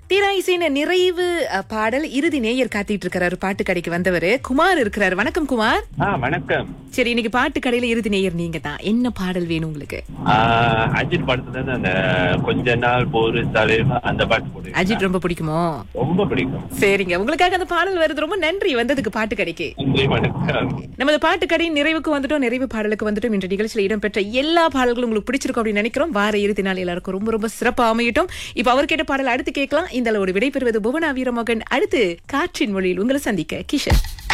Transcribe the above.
தீராயிசைன நிறைவு அஹ், பாடல் இறுதி நேயர் காத்திட்டு இருக்கிறாரு பாட்டு கடைக்கு வந்தவரு குமார் இருக்கிறாரு வணக்கம் குமார் ஆ வணக்கம் சரி இன்னைக்கு பாட்டு கடையில இறுதி நேயர் நீங்க தான் என்ன பாடல் வேணும் உங்களுக்கு ஆ, அஜித் படத்துல இருந்து அந்த கொஞ்ச நாள் போரு தலைவா அந்த பாட்டு போடு அஜித் ரொம்ப பிடிக்குமோ ரொம்ப பிடிக்கும் சரிங்க உங்களுக்காக அந்த பாடல் வருது ரொம்ப நன்றி வந்ததுக்கு பாட்டு கடைக்கு நன்றி வணக்கம் நமது பாட்டு கடையின் நிறைவுக்கு வந்துட்டோம் நிறைவு பாடலுக்கு வந்துட்டோம் இன்ற நிகழ்ச்சியில் இடம்பெற்ற எல்லா பாடல்களும் உங்களுக்கு பிடிச்சிருக்கும் அப்படின்னு நினைக்கிறோம் வார இறுதி நாள் எல்லாருக்கும் ரொம்ப ரொம்ப சிறப்பா அமையட்டும் இப்ப அவர் கேட்ட பாடல் அடுத்து கேட்கலாம் இந்த அளவோடு விடைபெறுவது புவனா வீரமோகன் அடுத்து காற்றின் மொழியில் உங்களை சந்திக்க கிஷன்